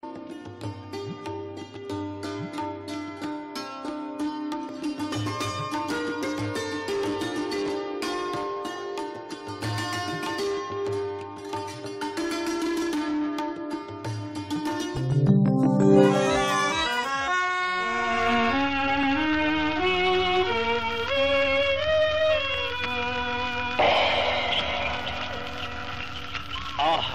ఆహా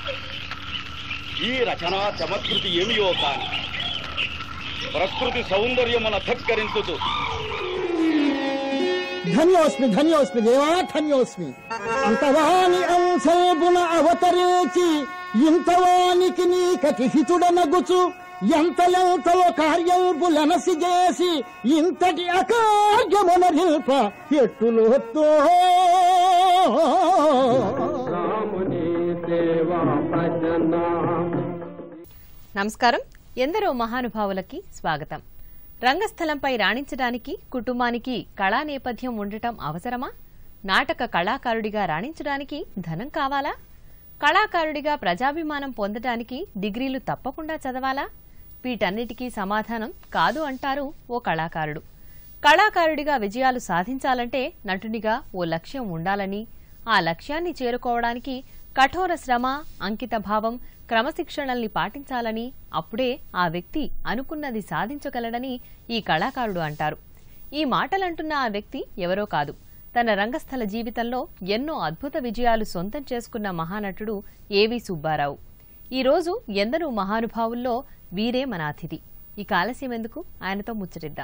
ఈ రచనా చమత్కృతి ఏమియో కాని ప్రకృతి సౌందర్యమున ధక్కరించుతూ ధన్యోస్మి ధన్యోస్మి దేవా ధన్యోస్మి ఇంతవాని అంశల్పున అవతరించి ఇంతవానికి నీ కటిహితుడనగుచు ఎంత ఎంతలో కార్యంపులనసి చేసి ఇంతటి అకార్యమున నిల్ప ఎట్టులోతో నమస్కారం ఎందరో మహానుభావులకి స్వాగతం రంగస్థలంపై రాణించడానికి కుటుంబానికి కళా నేపథ్యం ఉండటం అవసరమా నాటక కళాకారుడిగా రాణించడానికి ధనం కావాలా కళాకారుడిగా ప్రజాభిమానం పొందడానికి డిగ్రీలు తప్పకుండా చదవాలా వీటన్నిటికీ సమాధానం కాదు అంటారు ఓ కళాకారుడు కళాకారుడిగా విజయాలు సాధించాలంటే నటునిగా ఓ లక్ష్యం ఉండాలని ఆ లక్ష్యాన్ని చేరుకోవడానికి కఠోర శ్రమ అంకిత భావం క్రమశిక్షణల్ని పాటించాలని అప్పుడే ఆ వ్యక్తి అనుకున్నది సాధించగలడని ఈ కళాకారుడు అంటారు ఈ మాటలంటున్న ఆ వ్యక్తి ఎవరో కాదు తన రంగస్థల జీవితంలో ఎన్నో అద్భుత విజయాలు సొంతం చేసుకున్న మహానటుడు ఏవి సుబ్బారావు ఈ రోజు ఎందరో మహానుభావుల్లో వీరే మన అతిథి ఈ కాలస్యం ఎందుకు ఆయనతో ముచ్చటిద్దాం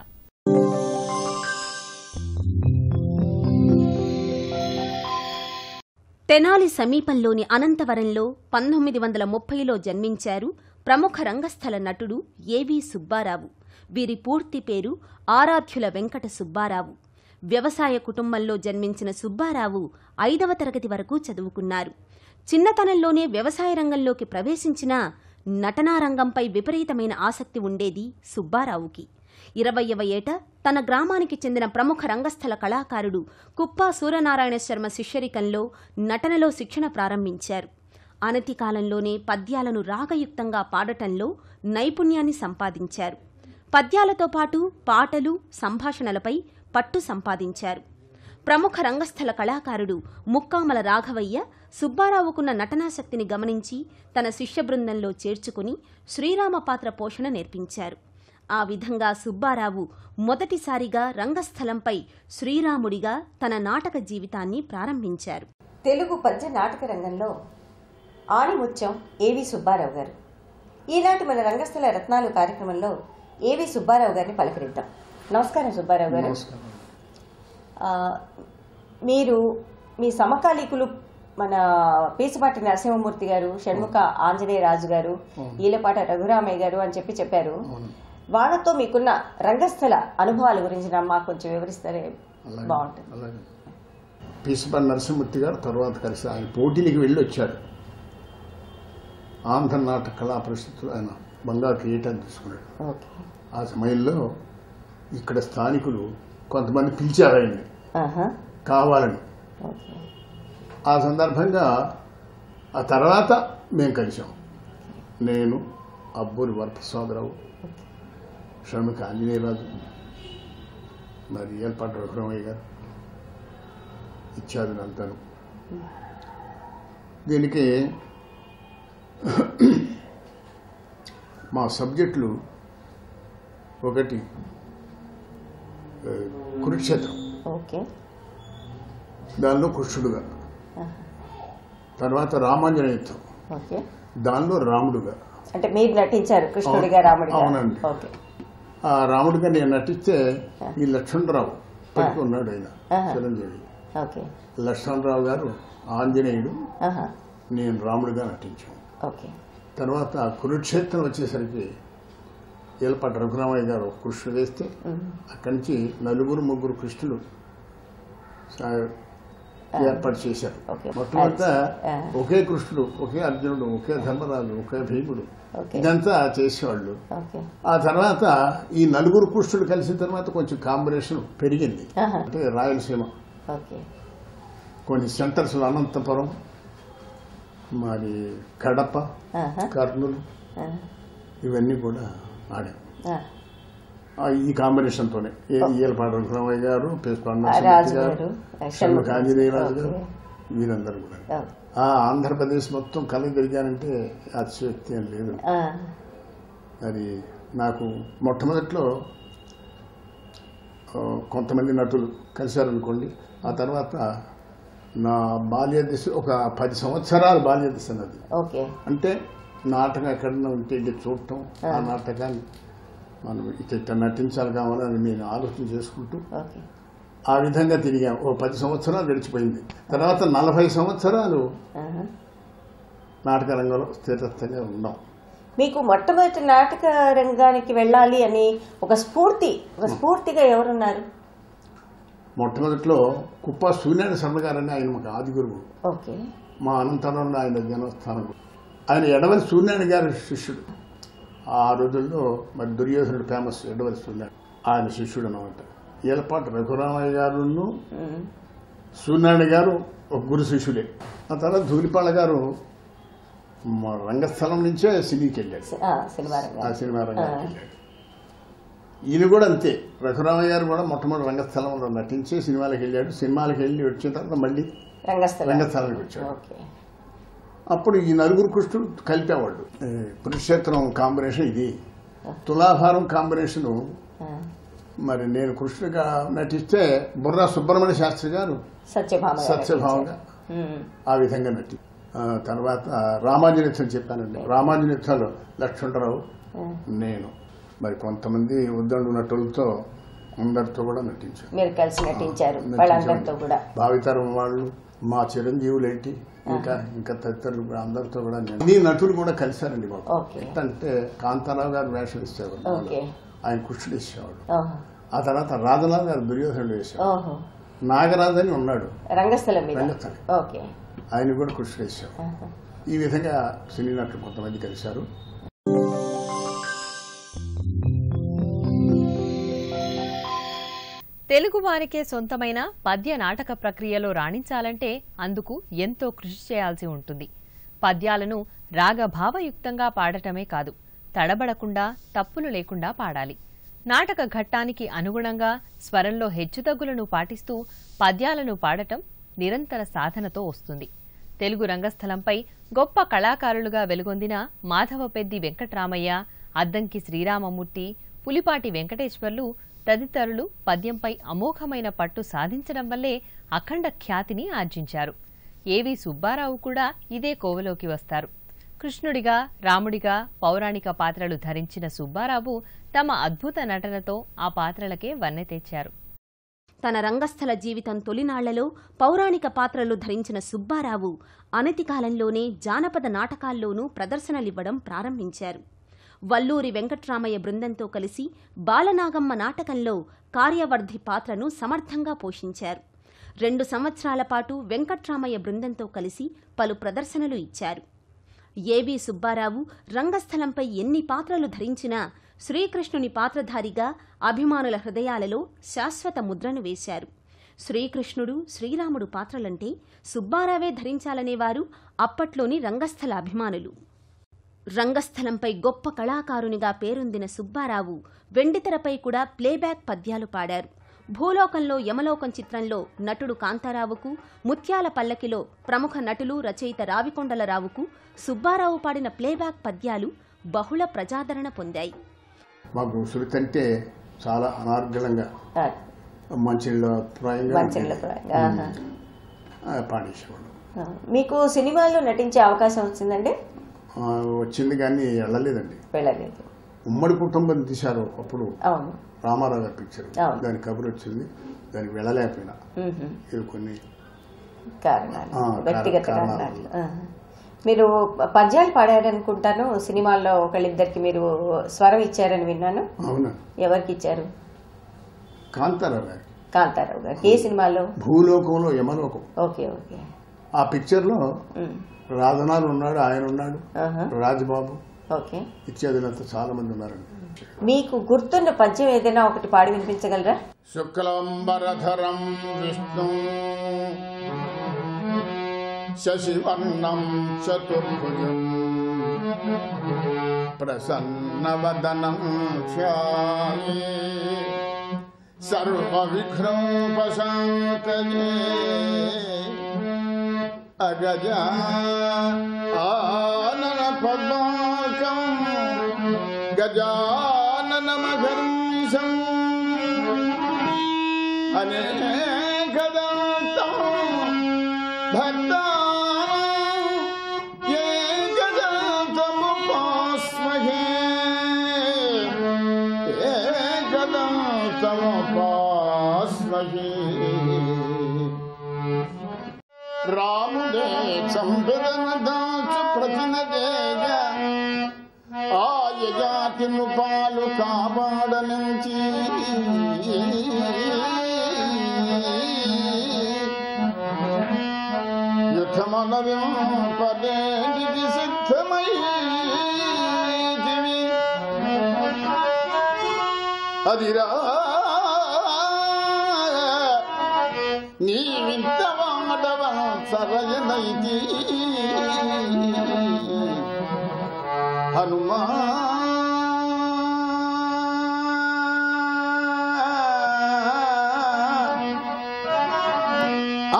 తెనాలి సమీపంలోని అనంతవరంలో పంతొమ్మిది వందల ముప్పైలో జన్మించారు ప్రముఖ రంగస్థల నటుడు ఏవి సుబ్బారావు వీరి పూర్తి పేరు ఆరాధ్యుల వెంకట సుబ్బారావు వ్యవసాయ కుటుంబంలో జన్మించిన సుబ్బారావు ఐదవ తరగతి వరకు చదువుకున్నారు చిన్నతనంలోనే వ్యవసాయ రంగంలోకి ప్రవేశించినా నటనా రంగంపై విపరీతమైన ఆసక్తి ఉండేది సుబ్బారావుకి ఇరవయవ ఏట తన గ్రామానికి చెందిన ప్రముఖ రంగస్థల కళాకారుడు కుప్పా సూర్యనారాయణ శర్మ శిష్యరికంలో నటనలో శిక్షణ ప్రారంభించారు అనతి కాలంలోనే పద్యాలను రాగయుక్తంగా పాడటంలో నైపుణ్యాన్ని సంపాదించారు పద్యాలతో పాటు పాటలు సంభాషణలపై పట్టు సంపాదించారు ప్రముఖ రంగస్థల కళాకారుడు ముక్కామల రాఘవయ్య సుబ్బారావుకున్న నటనాశక్తిని గమనించి తన శిష్య బృందంలో చేర్చుకుని శ్రీరామ పాత్ర పోషణ నేర్పించారు ఆ విధంగా సుబ్బారావు మొదటిసారిగా రంగస్థలంపై శ్రీరాముడిగా తన నాటక జీవితాన్ని ప్రారంభించారు తెలుగు పద్య నాటక రంగంలో ఆణిముత్యం ఏవి సుబ్బారావు గారు ఈనాటి మన రంగస్థల రత్నాలు కార్యక్రమంలో ఏవి సుబ్బారావు గారిని పలకరిద్దాం నమస్కారం సుబ్బారావు గారు ఆ, మీరు మీ సమకాలీకులు మన పీసపాటి నరసింహమూర్తి గారు షణ్ముఖ ఆంజనేయ రాజు గారు ఈలపాట రఘురామయ్య గారు అని చెప్పి చెప్పారు వాళ్ళతో మీకున్న రంగస్థల అనుభవాల గురించి నా మాకు కొంచెం వివరిస్తారే బాగుంటుంది అలాగే పీసపల్లి నరసింహమూర్తి గారు తర్వాత కలిసి ఆయన పోటీలకు వెళ్ళి వచ్చారు ఆంధ్ర నాటక కళా పరిస్థితులు ఆయన బంగారు కిరీటాన్ని తీసుకున్నాడు ఓకే ఆ సమయంలో ఇక్కడ స్థానికులు కొంతమంది పిలిచారు ఆయన్ని ఆహా కావాలని ఓకే ఆ సందర్భంగా ఆ తర్వాత మేము కలిసాం నేను అబ్బూరి వరప్రసాదరావు షణ్ముఖ ఆంజనేయరాజు మరి ఏర్పాటు రఘురామయ్య గారు ఇత్యాదులంతాను దీనికి మా సబ్జెక్టులు ఒకటి ఆ, కురుక్షేత్రం ఓకే దానిలో కృష్ణుడుగా తర్వాత రామాంజన యుద్ధం ఓకే దానిలో రాముడుగా అంటే మీరు నటించారు కృష్ణుడిగా రాముడిగా అవునండి. ఓకే ఆ రాముడిగా నేను నటిస్తే ఈ లక్ష్మణరావు పట్టుకు ఉన్నాడు ఆయన ఆహా. చిరంజీవి ఓకే లక్ష్మణరావు గారు ఆంజనేయుడు ఆహా నేను రాముడిగా నటించాను ఓకే తర్వాత కురుక్షేత్రం వచ్చేసరికి ఏలపాటి రఘురామయ్య గారు ఒక కృష్ణుడు వేస్తే అక్కడి నుంచి నలుగురు ముగ్గురు కృష్ణులు సా- ఏర్పాటు చేశారు ఓకే. మొట్టమొదట ఆ. ఒకే కృష్ణుడు ఒకే అర్జునుడు ఒకే ధర్మరాజు ఒకే భీముడు ఓకే. ఇదంతా చేసేవాళ్ళు ఓకే ఆ తర్వాత ఈ నలుగురు కృష్ణుడు కలిసిన తర్వాత కొంచెం కాంబినేషన్ పెరిగింది ఆహా. అంటే రాయలసీమ ఓకే కొన్ని సెంటర్స్ అనంతపురం మరి కడప ఆహా. కర్నూలు ఆ, ఇవన్నీ కూడా ఆడాం ఆ, ఆ, ఈ కాంబినేషన్తోనే ఏది ఈలపాడు రఘురామయ్య గారు పేస్పాండ ఆ, రాజు గారు, షణ్ముఖ ఆంజనేయరాజు గారు ఓకే. వీరందరూ కూడా ఆ, ఆ ఆంధ్రప్రదేశ్ మొత్తం కళ్ళు తిరిగానంటే అతిశక్తి అని లేదు ఆ, అది నాకు మొట్టమొదట్లో ఆ, కొంతమంది నటులు కలిశారనుకోండి ఆ తర్వాత నా బాల్య దశ ఒక పది సంవత్సరాల బాల్య దశ నాది ఓకే అంటే నాటకం ఎక్కడన్నా ఉంటే ఇది చూడటం ఆ నాటకాన్ని మనం ఇట్ట ఇట్ట నటించాలి కావాలని నేను ఆలోచన చేసుకుంటూ ఓకే ఆ విధంగా తిరిగాం ఓ పది సంవత్సరాలు గడిచిపోయింది తర్వాత నలభై సంవత్సరాలు ఆహా. నాటక రంగంలో స్థిరస్థంగా ఉన్నాం మీకు మొట్టమొదటి నాటక రంగానికి వెళ్ళాలి అని ఒక స్ఫూర్తి ఒక స్ఫూర్తిగా ఎవరున్నారు మొట్టమొదట్లో కుప్ప సూర్యనారాయణ శర్మ గారని ఆయన మాకు ఆది గురువు ఓకే మా అనంతరంలో ఆయన జన్మస్థానం ఆయన ఎడవలి సూర్యనారాయణ గారి శిష్యుడు ఆ రోజుల్లో మరి దుర్యోధనుడు ఫేమస్ ఎడవలి సూర్యనారాయణ ఆయన శిష్యుడు అనమాట ఏలపాటి రఘురామయ్య గారును ఉమ్, సూర్యనారాయణ గారు ఒక గురు శిష్యుడే ఆ తర్వాత ధూళిపాళ్ళ గారు మా రంగస్థలం నుంచే సినీకి వెళ్ళాడు ఆ, సినిమా రంగం ఆ సినిమా రంగానికి వెళ్ళాడు ఈయన కూడా అంతే రఘురామయ్య గారు కూడా మొట్టమొదటి రంగస్థలంలో నటించి సినిమాలకు వెళ్ళాడు సినిమాలకు వెళ్ళి వచ్చిన తర్వాత మళ్ళీ రంగస్థలం రంగస్థలానికి వచ్చాడు ఓకే అప్పుడు ఈ నలుగురు కృష్ణుడు కలిపేవాళ్ళు ఏ, కురుక్షేత్రం కాంబినేషన్ ఇది తులాభారం కాంబినేషను ఆ, మరి నేను కృష్ణుడిగా నటిస్తే బుర్రా సుబ్రహ్మణ్య శాస్త్రి గారు సత్యభామ గారు సత్యభావంగా నటించారు. ఉమ్, ఆ విధంగా నటి ఆ, తర్వాత రామాంజనేయుతం చెప్పానండి రామాంజనేయుతాలు లక్ష్మణరావు నేను మరి కొంతమంది ఉద్దండు నటులతో అందరితో కూడా నటించాను మీరు కలిసి నటించారు వాళ్ళందరితో కూడా భావితరం వాళ్ళు మా చిరంజీవులు ఏంటి ఇంకా ఇంకా తదితరులు కూడా అందరితో కూడా నేను ఈ నటులు కూడా కలిశారండి మాకు ఓకే. అంటే కాంతారావు గారు వేషం ఇచ్చేవారు ఓకే ఆయన కృష్ణుడు ఇచ్చేవాడు ఓహో ఆ తర్వాత రాధనాథ్ గారు దుర్యోధనుడు వేసేవాడు ఓహో నాగరాజు అని ఉన్నాడు రంగస్థలం మీద రంగస్థలం. ఓకే ఆయన కూడా కృష్ణుడు వేసేవాడు ఆహా. ఈ విధంగా సినీ నటులు కొంతమంది కలిశారు తెలుగువారికే సొంతమైన పద్య నాటక ప్రక్రియలో రాణించాలంటే అందుకు ఎంతో కృషి చేయాల్సి ఉంటుంది పద్యాలను రాగభావయుక్తంగా పాడటమే కాదు తడబడకుండా తప్పులు లేకుండా పాడాలి నాటక ఘట్టానికి అనుగుణంగా స్వరంలో హెచ్చుతగ్గులను పాటిస్తూ పద్యాలను పాడటం నిరంతర సాధనతో వస్తుంది తెలుగు రంగస్థలంపై గొప్ప కళాకారులుగా వెలుగొందిన మాధవపెద్ది వెంకట్రామయ్య అద్దంకి శ్రీరామమూర్తి పులిపాటి వెంకటేశ్వర్లు తదితరులు పద్యంపై అమోఘమైన పట్టు సాధించడం వల్లే అఖండ ఖ్యాతిని ఆర్జించారు ఏవి సుబ్బారావు కూడా ఇదే కోవలోకి వస్తారు కృష్ణుడిగా రాముడిగా పౌరాణిక పాత్రలు ధరించిన సుబ్బారావు తమ అద్భుత నటనతో ఆ పాత్రలకే వన్నె తెచ్చారు తన రంగస్థల జీవితం తొలినాళ్లలో పౌరాణిక పాత్రలు ధరించిన సుబ్బారావు అనతి కాలంలోనే జానపద నాటకాల్లోనూ ప్రదర్శనలివ్వడం ప్రారంభించారు వల్లూరి వెంకట్రామయ్య బృందంతో కలిసి బాలనాగమ్మ నాటకంలో కార్యవర్ధి పాత్రను సమర్థంగా పోషించారు రెండు సంవత్సరాల పాటు వెంకట్రామయ్య బృందంతో కలిసి పలు ప్రదర్శనలు ఇచ్చారు ఏబి సుబ్బారావు రంగస్థలంపై ఎన్ని పాత్రలు ధరించినా శ్రీకృష్ణుని పాత్రధారిగా అభిమానుల హృదయాలలో శాశ్వత ముద్రను వేశారు శ్రీకృష్ణుడు శ్రీరాముడు పాత్రలంటే సుబ్బారావే ధరించాలనేవారు అప్పట్లోని రంగస్థల అభిమానులు రంగస్థలంపై గొప్ప కళాకారునిగా పేరొందిన సుబ్బారావు వెండితెరపై కూడా ప్లేబ్యాక్ పద్యాలు పాడారు భూలోకంలో యమలోకం చిత్రంలో నటుడు కాంతారావుకు ముత్యాల పల్లకిలో ప్రముఖ నటులు రచయిత రావికొండలరావుకు సుబ్బారావు పాడిన ప్లేబ్యాక్ పద్యాలు బహుళ ప్రజాదరణ పొందాయి మాకు శృతి అంటే చాలా అనార్గళంగా ఆ, మంచిళ్ళ ప్రాయంగా మంచిళ్ళ ప్రాయంగా, ఆహా. ఆ, పాడేసేవాడు ఆ, మీకు సినిమాల్లో నటించే అవకాశం వచ్చిందండి ఆ, వచ్చింది కానీ వెళ్ళలేదండి వెళ్ళలేదు ఉమ్మడి కుటుంబం తీశారు అప్పుడు అవును రామారావు గారు పిక్చర్ అవును. దాని కబురు వచ్చింది దానికి వెళ్ళలేకపోయినా మ్మ్హ. ఇది కొన్ని కారణాలు ఆ, వ్యక్తిగత కారణాలు. కారణాలు ఆహా. మీరు పద్యాలు పాడారనుకుంటాను సినిమాల్లో ఒకళ్ళిద్దరికి మీరు స్వరం ఇచ్చారని విన్నాను అవును ఎవరికి ఇచ్చారు కాంతారావు గారు కాంతారావు గారు ఏ సినిమాలో భూలోకంలో యమలోకం ఓకే ఓకే ఆ పిక్చర్లో ఉమ్. రాధనాలు ఉన్నాడు ఆయన ఉన్నాడు ఆహా. రాజబాబు ఓకే ఇత్యాదులంతా చాలా మంది ఉన్నారండి మీకు గుర్తున్న పద్యం ఏదైనా ఒకటి పాడి వినిపించగలరా శుక్లంబరధరం విష్ణు శశివర్ణం చతుర్భుజం ప్రసన్నవదనం ధ్యాయే సర్వవిఘ్నోపశాంతయే అగజా ఆనన పద్మాకం గజాననమఘర్నిశం అనేకదంతం భక్తానాం ఏకదంతముపాస్మహే ఏకదంతముపాస్మహే రాముడే చంపిదన దాచు ప్రతినదేగ ఆయ జాతిను పాలు కాపాడనించి యుద్ధమనవింపదేనికి సిద్ధమై అదిరా నీవింతవాడవ సరయనైతి హనుమా ఆ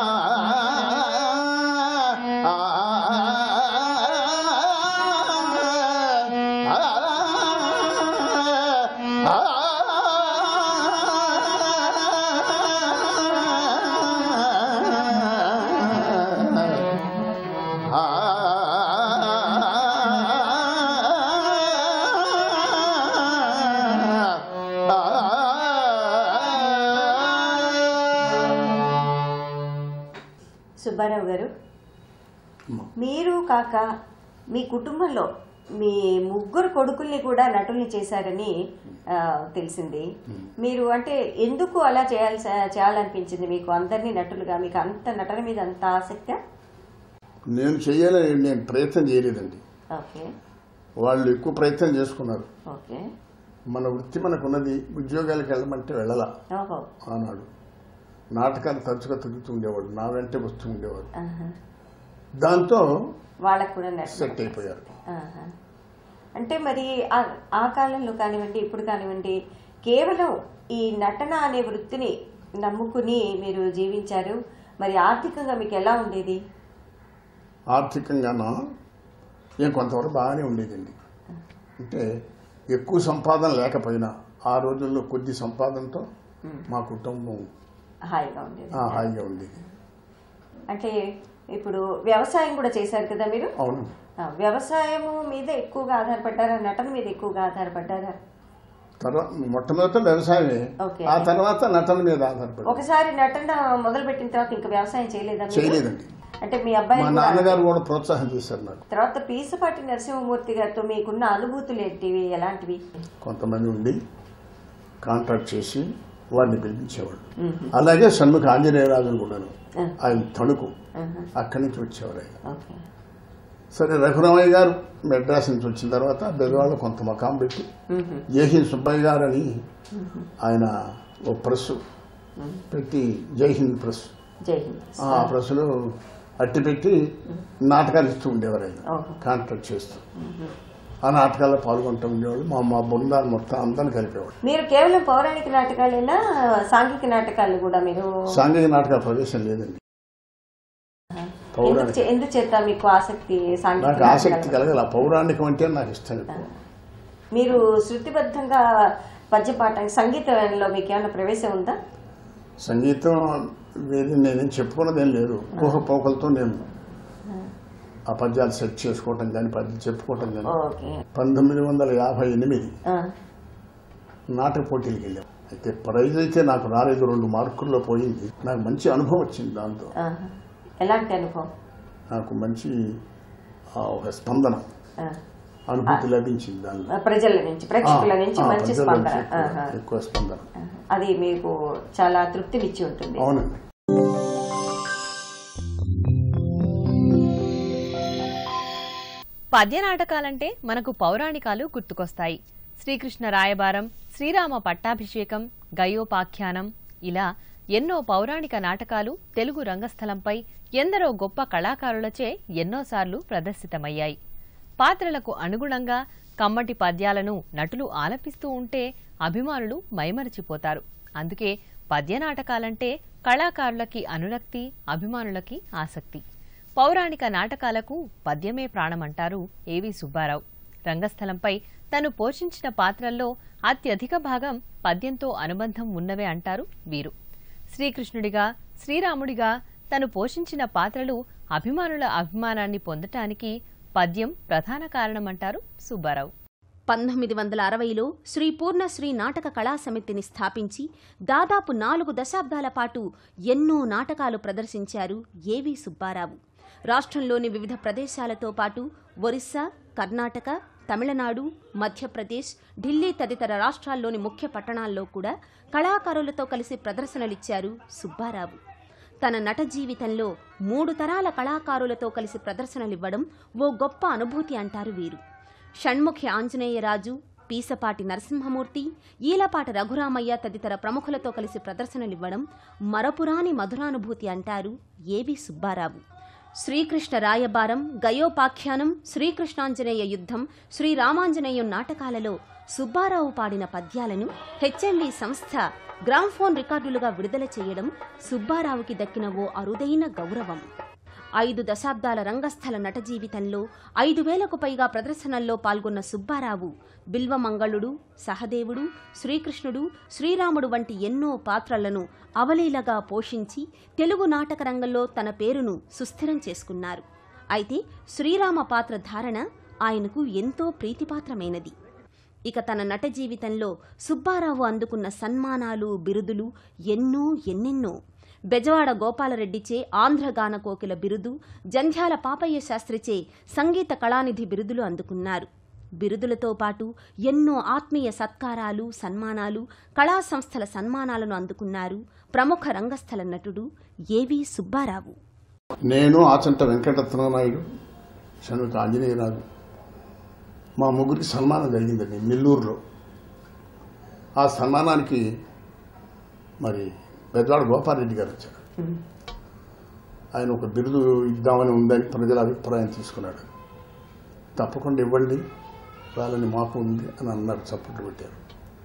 సుబ్బారావు గారు మీరు కాక మీ కుటుంబంలో మీ ముగ్గురు కొడుకుల్ని కూడా నటుల్ని చేశారని ఆ, తెలిసింది మీరు అంటే ఎందుకు అలా చేయాల్సి చేయాలనిపించింది మీకు అందరినీ నటులుగా మీకు అంత నటన మీద అంత ఆసక్తి నేను చెయ్యాలని నేను ప్రయత్నం చేయలేదండి ఓకే వాళ్ళు ఎక్కువ ప్రయత్నం చేసుకున్నారు ఓకే మన వృత్తి మనకున్నది ఉద్యోగాలకు వెళ్ళమంటే వెళ్ళలా ఓహో ఆనాడు నాటకాలు తరచుగా తిరుగుతూ ఉండేవాడు నా వెంటే వస్తూ ఉండేవాడు ఆహా. దాంతో వాళ్ళకు కూడా నటన సెట్ అయిపోయారు ఆహా. అంటే మరి ఆ- ఆ కాలంలో కానివ్వండి ఇప్పుడు కానివ్వండి కేవలం ఈ నటన అనే వృత్తిని నమ్ముకుని మీరు జీవించారు మరి ఆర్థికంగా మీకు ఎలా ఉండేది ఆర్థికంగానో నేను కొంతవరకు బాగానే ఉండేదండి అంటే ఎక్కువ సంపాదన లేకపోయినా ఆ రోజుల్లో కొద్ది సంపాదనతో మా కుటుంబం హాయిగా ఉండేది ఆ, హాయిగా ఉండేది అంటే ఇప్పుడు వ్యవసాయం కూడా చేశారు కదా మీరు అవును ఆ, వ్యవసాయము మీద ఎక్కువగా ఆధారపడ్డారా నటన మీద ఎక్కువగా ఆధారపడ్డారా తర్వాత మొట్టమొదట వ్యవసాయమే ఓకే. ఆ తర్వాత నటన మీద ఆధారపడి ఒకసారి నటన మొదలు పెట్టిన తర్వాత ఇంకా వ్యవసాయం చేయలేదా మీరు? చేయలేదండి అంటే మీ అబ్బాయి మా కూడా- నాన్నగారు కూడా ప్రోత్సాహం చేశారు నాకు తర్వాత పీసపాటి నరసింహమూర్తి గారితో మీకున్న అనుభూతులు ఏంటివి ఎలాంటివి కొంతమంది ఉండి కాంట్రాక్ట్ చేసి వాడిని పిలిపించేవాడు అలాగే షణ్ముఖ ఆంజనేయరాజును కూడాను ఆయన తణుకు అక్కడి నుంచి వచ్చేవారు ఆయన ఓకే సరే రఘురామయ్య గారు మెడ్రాస్ నుంచి వచ్చిన తర్వాత బెదవాడ కొంత మకాం పెట్టి జైహింద్ సుబ్బయ్య గారు అని ఆయన ఓ ప్రెస్ పెట్టి జైహింద్ ప్రెస్ జై హింద్ ఆ ప్రెస్లో అట్టి పెట్టి నాటకాలు ఇస్తూ ఉండేవారు ఆయన ఓహో. కాంట్రాక్ట్ చేస్తూ ఆ నాటకాల్లో పాల్గొంటూ ఉండేవాళ్ళు మా మా బృందాలు మొత్తం అందరిని కలిపేవాడు మీరు కేవలం పౌరాణిక నాటకాలేనా సాంఘిక నాటకాలు కూడా మీరు సాంఘిక నాటకాల ప్రవేశం లేదండి ఎందుకు పౌరాణిక చే- ఎందుకు చేత మీకు ఆసక్తి సాంఘిక నాకు ఆసక్తి నాటకాలు? కలగల పౌరాణికం అంటే నాకు ఇష్టం ఎక్కువ మీరు శృతిబద్ధంగా పద్యపాఠం సంగీతంలో మీకు ఏమైనా ప్రవేశం ఉందా సంగీతం వేది నేనేం చెప్పుకున్నది ఏం లేదు ఊహ పోకలతో నేను ఆ పద్యాలు సెట్ చేసుకోవటం కానీ పద్యం చెప్పుకోవటం కానీ ఓకే పంతొమ్మిది వందల యాభై ఎనిమిది ఆ, నాటక పోటీలకు వెళ్ళాం అయితే ప్రైజ్ అయితే నాకు రాలేదు రెండు మార్కుల్లో పోయింది నాకు మంచి అనుభవం వచ్చింది దాంతో ఆహా. ఎలాంటి అనుభవం నాకు మంచి ఆ, ఒక స్పందన ఆ, అనుభూతి లభించింది దానిలో ప్రజల నుంచి ప్రేక్షకుల ఆ, నుంచి ఆ, మంచి ప్రజల స్పందన నుంచి ఎక్కువ- ఆహా. ఎక్కువ స్పందన ఆహా. అది మీకు చాలా తృప్తినిచ్చి ఉంటుంది అవునండి పద్య నాటకాలంటే మనకు పౌరాణికాలు గుర్తుకొస్తాయి శ్రీకృష్ణ రాయబారం శ్రీరామ పట్టాభిషేకం గయోపాఖ్యానం ఇలా ఎన్నో పౌరాణిక నాటకాలు తెలుగు రంగస్థలంపై ఎందరో గొప్ప కళాకారులచే ఎన్నోసార్లు ప్రదర్శితమయ్యాయి పాత్రలకు అనుగుణంగా కమ్మటి పద్యాలను నటులు ఆలపిస్తూ ఉంటే అభిమానులు మైమరచిపోతారు అందుకే పద్య నాటకాలంటే కళాకారులకి అనురక్తి అభిమానులకి ఆసక్తి పౌరాణిక నాటకాలకు పద్యమే ప్రాణమంటారు ఏవి సుబ్బారావు రంగస్థలంపై తను పోషించిన పాత్రల్లో అత్యధిక భాగం పద్యంతో అనుబంధం ఉన్నవే అంటారు వీరు శ్రీకృష్ణుడిగా శ్రీరాముడిగా తను పోషించిన పాత్రలు అభిమానుల అభిమానాన్ని పొందటానికి పద్యం ప్రధాన కారణమంటారు సుబ్బారావు పంతొమ్మిది వందల అరవైలో శ్రీ పూర్ణశ్రీ నాటక కళా సమితిని స్థాపించి దాదాపు నాలుగు దశాబ్దాల పాటు ఎన్నో నాటకాలు ప్రదర్శించారు ఏవి సుబ్బారావు రాష్ట్రంలోని వివిధ ప్రదేశాలతో పాటు ఒరిస్సా కర్ణాటక తమిళనాడు మధ్యప్రదేశ్ ఢిల్లీ తదితర రాష్ట్రాల్లోని ముఖ్య పట్టణాల్లో కూడా కళాకారులతో కలిసి ప్రదర్శనలిచ్చారు సుబ్బారావు తన నట జీవితంలో మూడు తరాల కళాకారులతో కలిసి ప్రదర్శనలివ్వడం ఓ గొప్ప అనుభూతి అంటారు వీరు షణ్ముఖి ఆంజనేయరాజు పీసపాటి నరసింహమూర్తి ఈలపాటి రఘురామయ్య తదితర ప్రముఖులతో కలిసి ప్రదర్శనలివ్వడం మరపురాని మధురానుభూతి అంటారు ఏవి సుబ్బారావు శ్రీకృష్ణ రాయబారం గయోపాఖ్యానం శ్రీకృష్ణాంజనేయ యుద్ధం శ్రీరామాంజనేయం నాటకాలలో సుబ్బారావు పాడిన పద్యాలను హెచ్ఎంవి సంస్థ గ్రామ్ఫోన్ రికార్డులుగా విడుదల చేయడం సుబ్బారావుకి దక్కిన ఓ అరుదైన గౌరవం ఐదు దశాబ్దాల రంగస్థల నట జీవితంలో ఐదు వేలకు పైగా ప్రదర్శనల్లో పాల్గొన్న సుబ్బారావు బిల్వమంగళుడు సహదేవుడు శ్రీకృష్ణుడు శ్రీరాముడు వంటి ఎన్నో పాత్రలను అవలీలగా పోషించి తెలుగు నాటక రంగంలో తన పేరును సుస్థిరం చేసుకున్నారు అయితే శ్రీరామ పాత్ర ధారణ ఆయనకు ఎంతో ప్రీతిపాత్రమైనది ఇక తన నట జీవితంలో సుబ్బారావు అందుకున్న సన్మానాలు బిరుదులు ఎన్నో ఎన్నెన్నో బెజవాడ గోపాలరెడ్డిచే ఆంధ్రగాన కోకిల బిరుదు జంధ్యాల పాపయ్య శాస్త్రిచే సంగీత కళానిధి బిరుదులు అందుకున్నారు బిరుదులతో పాటు ఎన్నో ఆత్మీయ సత్కారాలు సన్మానాలు కళా సంస్థల సన్మానాలను అందుకున్నారు ప్రముఖ రంగస్థల నటుడు ఏవి సుబ్బారావు నేను ఆచంట వెంకటరత్ననాయుడు షణ్ముఖ ఆంజనేయరాజు మా ముగ్గురికి సన్మానం జరిగిందండి నెల్లూరులో ఆ సన్మానానికి మరి పెద్దవాడు గోపాలరెడ్డి గారు వచ్చారు ఆయన ఒక బిరుదు ఇద్దామని ఉందని ప్రజల అభిప్రాయం తీసుకున్నాడు తప్పకుండా ఇవ్వండి వాళ్ళని మాకు ఉంది అని అన్నారు చప్పట్లు పెట్టారు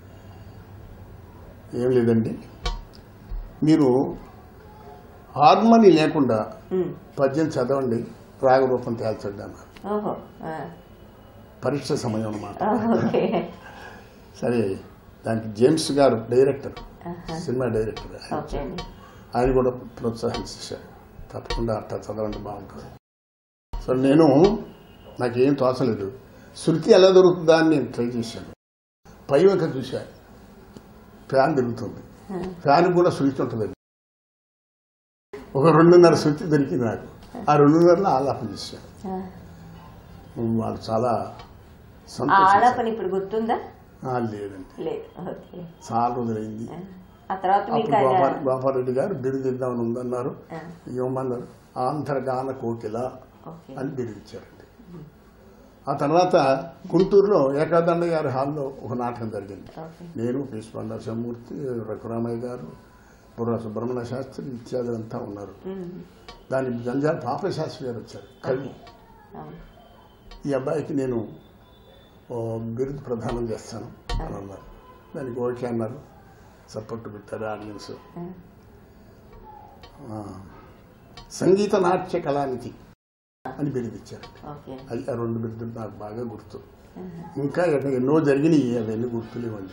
ఏం లేదండి మీరు హార్మోని లేకుండా పద్యం చదవండి రాగరూపం తేల్చండి అన్నారు ఓహో ఆ. పరీక్ష సమయం అన్నమాట ఆ, ఓకే సరే దానికి జేమ్స్ గారు డైరెక్టర్ సినిమా డైరెక్టర్ ఆయన ఓకే అండి ఆయన కూడా ప్రోత్సహించారు తప్పకుండా అట్లా చదవండి బాగుంటుంది సో నేను నాకేం తోచలేదు శృతి ఎలా దొరుకుతుందా అని నేను ట్రై చేశాను పై వంక చూశాను ఫ్యాన్ తిరుగుతుంది ఫ్యాన్ కూడా శృతి ఉంటుందండి ఒక రెండున్నర శృతి దొరికింది నాకు ఆ రెండున్నరలో ఆలాపన చేశాను ఆ. వాళ్ళు చాలా ఆ సంతోషం ఆలాపన ఇప్పుడు గుర్తుందా లేదండి లేదు ఓకే చాలా రోజులైంది ఆ తర్వాత మీకు అప్పుడు ఆయన గోపాల్ గోపాలరెడ్డి గారు బిరుదు ఇద్దామని ఉందన్నారు ఆ. ఇవ్వమన్నారు ఆంధ్రగాన కోకిల ఓకే అని బిరుదిచ్చారండి ఆ తర్వాత గుంటూరులో ఏకాదండ గారి హాల్లో ఒక నాటకం జరిగింది ఓకే నేను భీష్మ నరసింహమూర్తి రఘురామయ్య గారు బుర్ర సుబ్రహ్మణ్య శాస్త్రి ఇత్యాదులంతా ఉన్నారు ఉమ్. దాని జంజాల పాప శాస్త్రి గారు వచ్చారు కవి అవును. ఈ అబ్బాయికి నేను ఓ బిరుదు ప్రదానం చేస్తాను అని అన్నారు దానికి ఓకే అన్నారు సపోర్ట్ పెట్టారు ఆడియన్స్ ఆ. ఆ, సంగీత నాట్య కళానిధి అని బిరుదిచ్చారు ఓకే అది ఆ రెండు బిరుదులు నాకు బాగా గుర్తు ఇంకా ఎన్నో- ఎన్నో జరిగినాయి అవన్నీ గుర్తులేవండి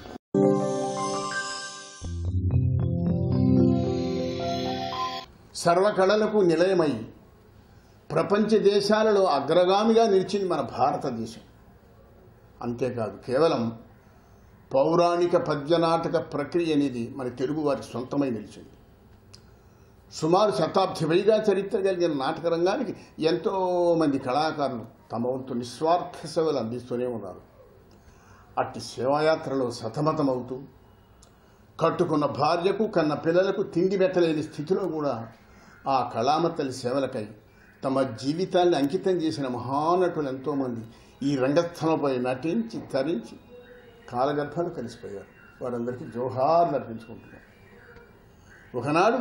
సర్వకళలకు నిలయమై ప్రపంచ దేశాలలో అగ్రగామిగా నిలిచింది మన భారతదేశం అంతేకాదు కేవలం పౌరాణిక పద్యనాటక ప్రక్రియ అనేది మన తెలుగు వారి సొంతమై నిలిచింది సుమారు శతాబ్ది పైగా చరిత్ర కలిగిన నాటక రంగానికి ఎంతో మంది కళాకారులు తమ వంతు నిస్వార్థ సేవలు అందిస్తూనే ఉన్నారు అట్టి సేవాయాత్రలో సతమతమవుతూ కట్టుకున్న భార్యకు కన్న పిల్లలకు తిండి పెట్టలేని స్థితిలో కూడా ఆ కళామతలి సేవలకై తమ జీవితాన్ని అంకితం చేసిన మహానటులు ఎంతోమంది ఈ రంగస్థలంపై నటించి తరించి కాలగర్భాలు కలిసిపోయారు వారందరికీ జోహార్లు అర్పించుకుంటున్నారు ఒకనాడు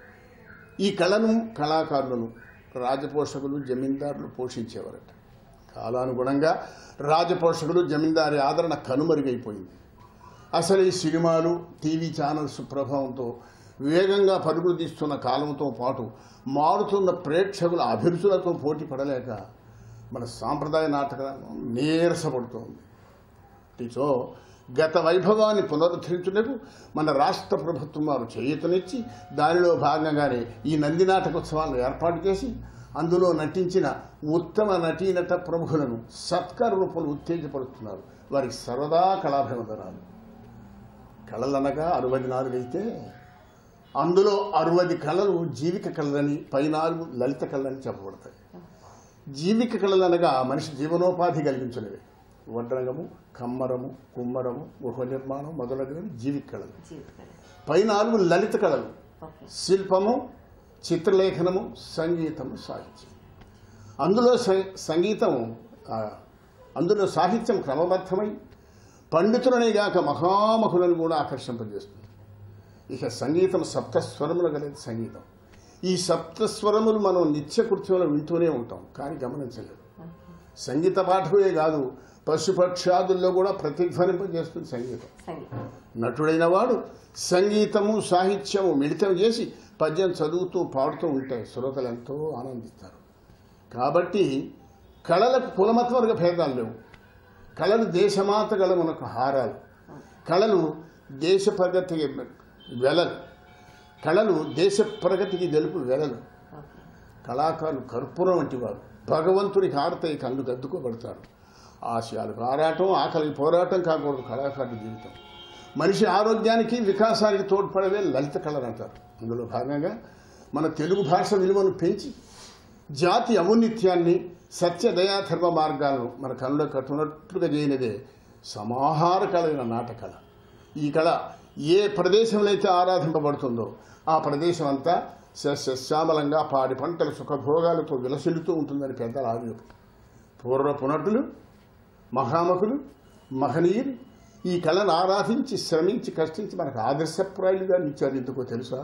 ఈ కళను కళాకారులను రాజపోషకులు జమీందారులు పోషించేవారట కాలానుగుణంగా రాజపోషకులు జమీందారి ఆదరణ కనుమరుగైపోయింది అసలు ఈ సినిమాలు టీవీ ఛానల్స్ ప్రభావంతో వేగంగా పరుగులు తీస్తున్న కాలంతో పాటు మారుతున్న ప్రేక్షకుల అభిరుచులతో పోటీ పడలేక మన సాంప్రదాయ నాటకం నీరసపడుతోంది సో గత వైభవాన్ని పునరుద్ధరించుటకు మన రాష్ట్ర ప్రభుత్వం వారు చేయూతనిచ్చి దానిలో భాగంగానే ఈ నంది నాటకోత్సవాలను ఏర్పాటు చేసి అందులో నటించిన ఉత్తమ నటీనట ప్రముఖులను సత్కార రూపంలో ఉత్తేజపడుతున్నారు వారికి సరదా కళాభివందనాలు కళలనగా అరవై నాలుగు అయితే అందులో అరవది కళలు జీవిక కళలని పై నాలుగు లలిత కళలని చెప్పబడతాయి జీవిక కళలు అనగా మనిషి జీవనోపాధి కలిగించినవి వడ్రంగము కమ్మరము కుమ్మరము గృహ నిర్మాణం మొదలగునవి జీవిక కళలు పై నాలుగు లలిత కళలు శిల్పము చిత్రలేఖనము సంగీతము సాహిత్యం అందులో స- సంగీతం ఆ, అందులో సాహిత్యం క్రమబద్ధమై పండితులనే గాక మహామహులను కూడా ఆకర్షింపజేస్తుంది ఇక సంగీతం సప్తస్వరములు కలిగిన సంగీతం ఈ సప్తస్వరములు మనం నిత్య కృత్యంలో వింటూనే ఉంటాం కానీ గమనించలేదు సంగీత పాఠకులే కాదు పశుపక్షాదుల్లో కూడా ప్రతిధ్వనింపజేస్తుంది సంగీతం సంగీతం నటుడైన వాడు సంగీతము సాహిత్యము మిళితం చేసి పద్యం చదువుతూ పాడుతూ ఉంటే శ్రోతలు ఎంతో ఆనందిస్తారు కాబట్టి కళలకు కులమత్వర్గ భేదాలు లేవు కళలు దేశమాత గల మనకు హారాలు కళలు దేశ ప్రగతికి వెలలు కళలు దేశ ప్రగతికి తెలుపు వెలలు కళాకారులు కర్పూరం వంటి వారు భగవంతునికి హారతయి కళ్ళు గద్దుకోబడతారు ఆశయాలకు ఆరాటం ఆకలికి పోరాటం కాకూడదు కళాకారుడి జీవితం మనిషి ఆరోగ్యానికి వికాసానికి తోడ్పడవే లలిత కళలు అంటారు అందులో భాగంగా మన తెలుగు భాష విలువను పెంచి జాతి ఔన్నిత్యాన్ని సత్య దయాధర్మ మార్గాలను మన కళ్ళలో కట్టునట్లుగా చేయనిదే సమాహార కళైన నాటకళ ఈ కళ ఏ ప్రదేశంలో అయితే ఆరాధింపబడుతుందో ఆ ప్రదేశం అంతా సస్యశ్యామలంగా పాడి పంటల సుఖభోగాలతో విలసిల్లుతూ ఉంటుందని పెద్దల ఆరోగ్యం పూర్వపు నటులు మహామకులు మహనీయులు ఈ కళను ఆరాధించి శ్రమించి కష్టించి మనకు ఆదర్శప్రాయులుగా నిలిచారు ఎందుకో తెలుసా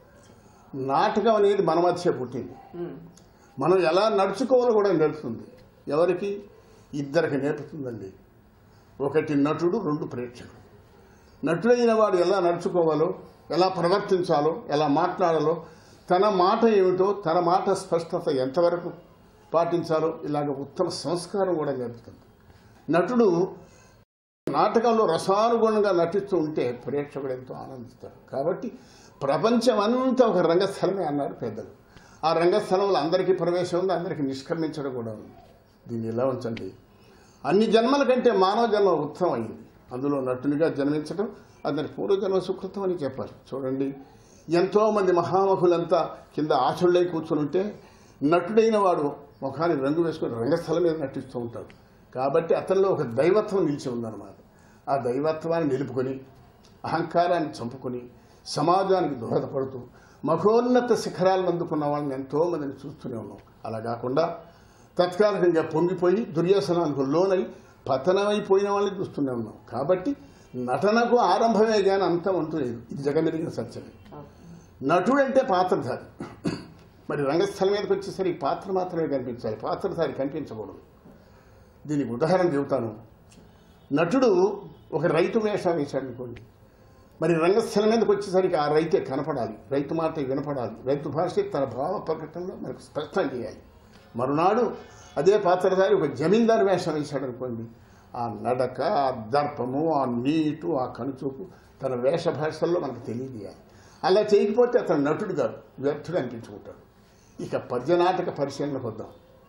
నాటకం అనేది మన మధ్య పుట్టింది మనం ఎలా నడుచుకోవాలో కూడా నేర్పుతుంది ఎవరికి ఇద్దరికి నేర్పుతుందండి ఒకటి నటుడు రెండు ప్రేక్షకుడు నటుడైన వాడు ఎలా నడుచుకోవాలో ఎలా ప్రవర్తించాలో ఎలా మాట్లాడాలో తన మాట ఏమిటో తన మాట స్పష్టత ఎంతవరకు పాటించాలో ఇలాగ ఉత్తమ సంస్కారం కూడా నేర్పుతుంది నటుడు నాటకంలో రసానుగుణంగా నటిస్తూ ఉంటే ప్రేక్షకుడు ఎంతో ఆనందిస్తాడు కాబట్టి ప్రపంచం అంతా ఒక రంగస్థలమే అన్నారు పెద్దలు ఆ రంగస్థలంలో అందరికీ ప్రవేశం ఉంది అందరికీ నిష్క్రమించడం కూడా ఉంది దీన్ని ఎలా ఉంచండి అన్ని జన్మల కంటే మానవ జన్మ ఉత్తమం అయింది అందులో నటునిగా జన్మించడం అతని పూర్వజన్మ సుకృతం అని చెప్పాలి చూడండి ఎంతోమంది మహామహులంతా కింద ఆశుళ్ళై కూర్చుని ఉంటే నటుడైన వాడు ముఖాన్ని రంగు వేసుకొని రంగస్థలం మీద నటిస్తూ ఉంటాడు కాబట్టి అతనిలో ఒక దైవత్వం నిలిచి ఉందన్నమాట ఆ దైవత్వాన్ని నిలుపుకొని అహంకారాన్ని చంపుకొని సమాజానికి దోహదపడుతూ మహోన్నత శిఖరాలను అందుకున్న వాళ్ళని ఎంతో మందిని చూస్తూనే ఉన్నాం అలా కాకుండా తత్కాలికంగా పొంగిపోయి దుర్యాసనాలకు లోనై పతనమైపోయిన వాళ్ళని చూస్తూనే ఉన్నాం కాబట్టి నటనకు ఆరంభమే కానీ అంతం అంటూ లేదు ఇది జగమెరిగిన సత్యమే నటుడు అంటే పాత్రధారి మరి రంగస్థలం మీదకి వచ్చేసరికి పాత్ర మాత్రమే కనిపించాలి పాత్రధారి కనిపించకూడదు దీనికి ఉదాహరణ చెబుతాను నటుడు ఒక రైతు వేషం వేశాడు అనుకోండి మరి రంగస్థలం మీదకి వచ్చేసరికి ఆ రైతే కనపడాలి రైతు మాట వినపడాలి రైతు భాష తన భావ ప్రకటనలో మనకు స్పష్టం చేయాలి మరునాడు అదే పాత్రధారి ఒక జమీందారు వేషం వేశాడు అనుకోండి ఆ నడక ఆ దర్పము ఆ నీటు ఆ కనుచూపు తన వేష భాషల్లో మనకు తెలియజేయాలి అలా చేయకపోతే అతను నటుడు కాదు వ్యర్థుడు అనిపించుకుంటాడు ఇక పద్యనాటక పరిశీలనకు వద్దాం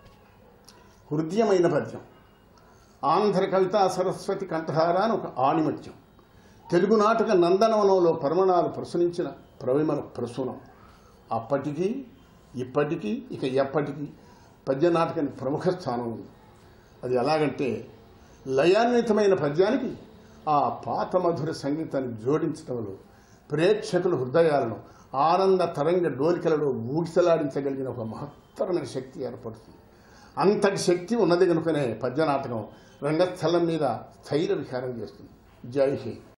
హృదయమైన పద్యం ఆంధ్ర కవితా సరస్వతి కంఠహార అని ఒక ఆణిమత్యం తెలుగు నాటక నందనవనంలో పరమణాలు ప్రసరించిన ప్రవిమల ప్రసూనం అప్పటికీ ఇప్పటికీ ఇక ఎప్పటికీ పద్యనాటకానికి ప్రముఖ స్థానం ఉంది అది ఎలాగంటే లయాన్వితమైన పద్యానికి ఆ పాత మధుర సంగీతాన్ని జోడించడంలో ప్రేక్షకుల హృదయాలను ఆనంద తరంగ డోలికలలో ఊగిసలాడించగలిగిన ఒక మహత్తరమైన శక్తి ఏర్పడుతుంది అంతటి శక్తి ఉన్నది కనుకనే పద్యనాటకం రంగస్థలం మీద స్థైర్య విహారం చేస్తుంది జై హింద్